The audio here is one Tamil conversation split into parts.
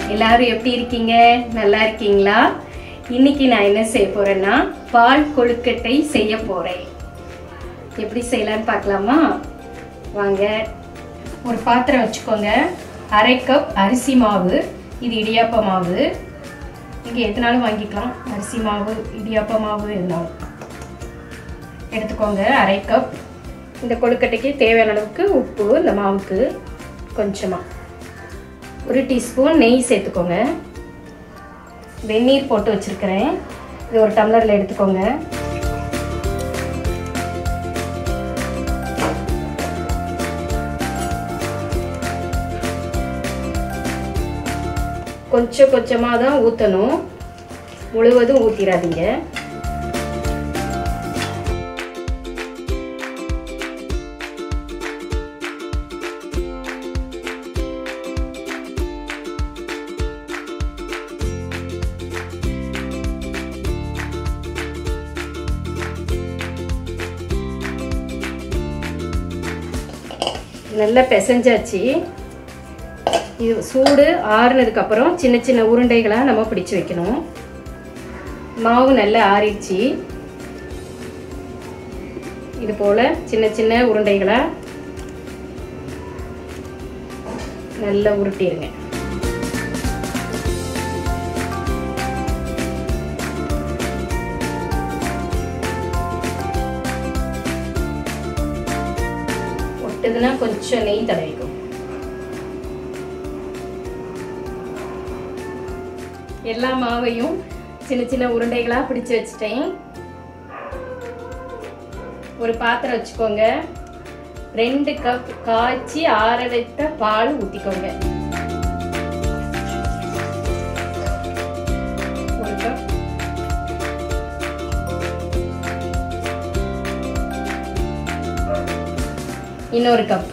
எல்லாரும் எப்படி இருக்கீங்க நல்லா இருக்கீங்களா இன்னைக்கு நான் என்ன செய்ய போறேன்னா பால் கொழுக்கட்டை செய்ய போறேன் எப்படி செய்யலாம்னு பார்க்கலாமா வாங்க ஒரு பாத்திரம் வச்சுக்கோங்க அரை கப் அரிசி மாவு இது இடியாப்ப மாவு நீங்கள் எதுனாலும் வாங்கிக்கலாம் அரிசி மாவு இடியாப்ப மாவு எதுனாலும் எடுத்துக்கோங்க அரை கப் இந்த கொழுக்கட்டைக்கு தேவையான அளவுக்கு உப்பு இந்த மாவுக்கு கொஞ்சமாக ஒரு டீஸ்பூன் நெய் சேர்த்துக்கோங்க வெந்நீர் போட்டு வச்சுருக்கிறேன் இது ஒரு டம்ளரில் எடுத்துக்கோங்க கொஞ்சம் கொஞ்சமாக தான் ஊற்றணும் முழுவதும் ஊற்றிடாதீங்க நல்லா பிசைஞ்சாச்சு இது சூடு ஆறுனதுக்கப்புறம் சின்ன சின்ன உருண்டைகளாக நம்ம பிடிச்சு வைக்கணும் மாவு நல்லா ஆறிடுச்சு இது போல் சின்ன சின்ன உருண்டைகளாக நல்லா உருட்டிடுங்க ஒட்டுதுன்னா கொஞ்சம் நெய் தடவிக்கும் எல்லா மாவையும் சின்ன சின்ன உருண்டைகளாக பிடிச்சு வச்சுட்டேன் ஒரு பாத்திரம் வச்சுக்கோங்க ரெண்டு கப் காய்ச்சி ஆற வைத்த பால் ஊற்றிக்கோங்க ஒரு கப் இன்னொரு கப்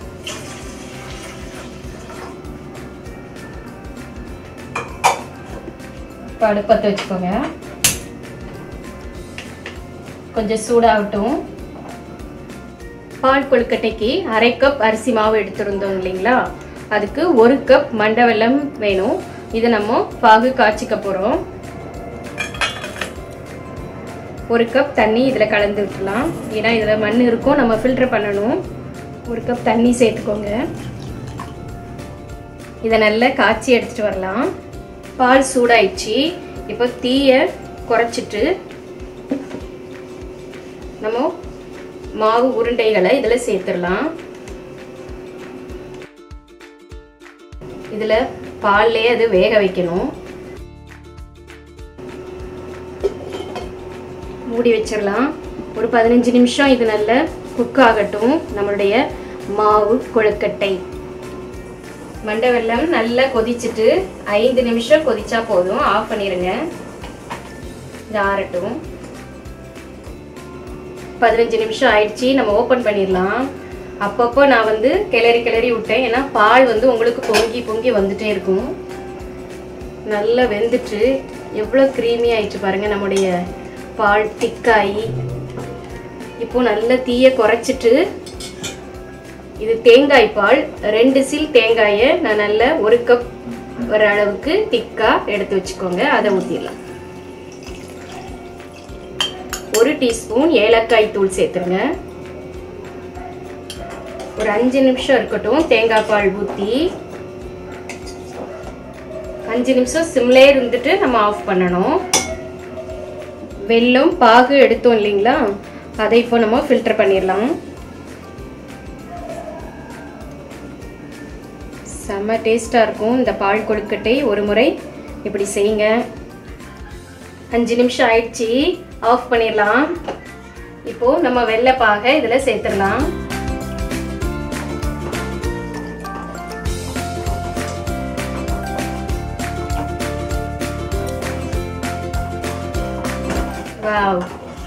இப்போ அடுப்பத்தை வச்சுக்கோங்க கொஞ்சம் சூடாகட்டும் பால் கொழுக்கட்டைக்கு அரை கப் அரிசி மாவு எடுத்துருந்தோம் இல்லைங்களா அதுக்கு ஒரு கப் மண்டை வெல்லம் வேணும் இதை நம்ம பாகு காய்ச்சிக்க போகிறோம் ஒரு கப் தண்ணி இதில் கலந்து விட்டுலாம் ஏன்னா இதில் மண் இருக்கும் நம்ம ஃபில்டர் பண்ணணும் ஒரு கப் தண்ணி சேர்த்துக்கோங்க இதை நல்லா காய்ச்சி எடுத்துகிட்டு வரலாம் பால் சூடாயிடுச்சு இப்போ தீயை குறைச்சிட்டு நம்ம மாவு உருண்டைகளை இதில் சேர்த்துடலாம் இதில் பால்லே அது வேக வைக்கணும் மூடி வச்சிடலாம் ஒரு பதினஞ்சு நிமிஷம் இது நல்ல குக் ஆகட்டும் நம்மளுடைய மாவு கொழுக்கட்டை மண்டை வெல்லம் நல்லா கொதிச்சுட்டு ஐந்து நிமிஷம் கொதிச்சா போதும் ஆஃப் பண்ணிடுங்க இது ஆறட்டும் பதினஞ்சு நிமிஷம் ஆயிடுச்சு நம்ம ஓப்பன் பண்ணிடலாம் அப்பப்போ நான் வந்து கிளறி கிளறி விட்டேன் ஏன்னா பால் வந்து உங்களுக்கு பொங்கி பொங்கி வந்துட்டே இருக்கும் நல்லா வெந்துட்டு எவ்வளோ க்ரீமி ஆயிடுச்சு பாருங்கள் நம்முடைய பால் திக்காயி இப்போ நல்ல தீயை குறைச்சிட்டு இது தேங்காய் பால் ரெண்டு சில் தேங்காயை நான் நல்ல ஒரு கப் வர அளவுக்கு திக்காக எடுத்து வச்சுக்கோங்க அதை ஊற்றிடலாம் ஒரு டீஸ்பூன் ஏலக்காய் தூள் சேர்த்துருங்க ஒரு அஞ்சு நிமிஷம் இருக்கட்டும் தேங்காய் பால் ஊற்றி அஞ்சு நிமிஷம் சிம்லே இருந்துட்டு நம்ம ஆஃப் பண்ணணும் வெல்லம் பாகு எடுத்தோம் இல்லைங்களா அதை இப்போ நம்ம ஃபில்டர் பண்ணிடலாம் செம்ம டேஸ்ட்டாக இருக்கும் இந்த பால் கொழுக்கட்டை ஒரு முறை இப்படி செய்யுங்க அஞ்சு நிமிஷம் ஆயிடுச்சு ஆஃப் பண்ணிடலாம் இப்போ நம்ம வெள்ளைப்பாக இதில் சேர்த்துடலாம் வாவ்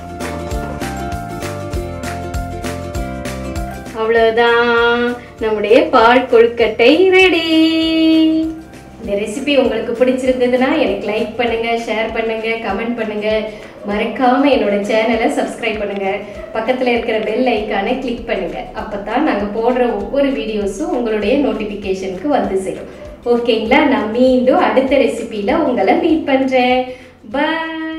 அவ்வளோதான் நம்முடைய பால் கொழுக்கட்டை ரெடி இந்த ரெசிபி உங்களுக்கு பிடிச்சிருந்ததுன்னா எனக்கு லைக் பண்ணுங்க ஷேர் பண்ணுங்க கமெண்ட் பண்ணுங்க மறக்காம என்னோட சேனலை சப்ஸ்கிரைப் பண்ணுங்க பக்கத்துல இருக்கிற பெல் ஐக்கானை கிளிக் பண்ணுங்க அப்பதான் நாங்க போடுற ஒவ்வொரு வீடியோஸும் உங்களுடைய நோட்டிபிகேஷனுக்கு வந்து சேரும் ஓகேங்களா நான் மீண்டும் அடுத்த ரெசிபியில் உங்களை மீட் பண்ணுறேன் பாய்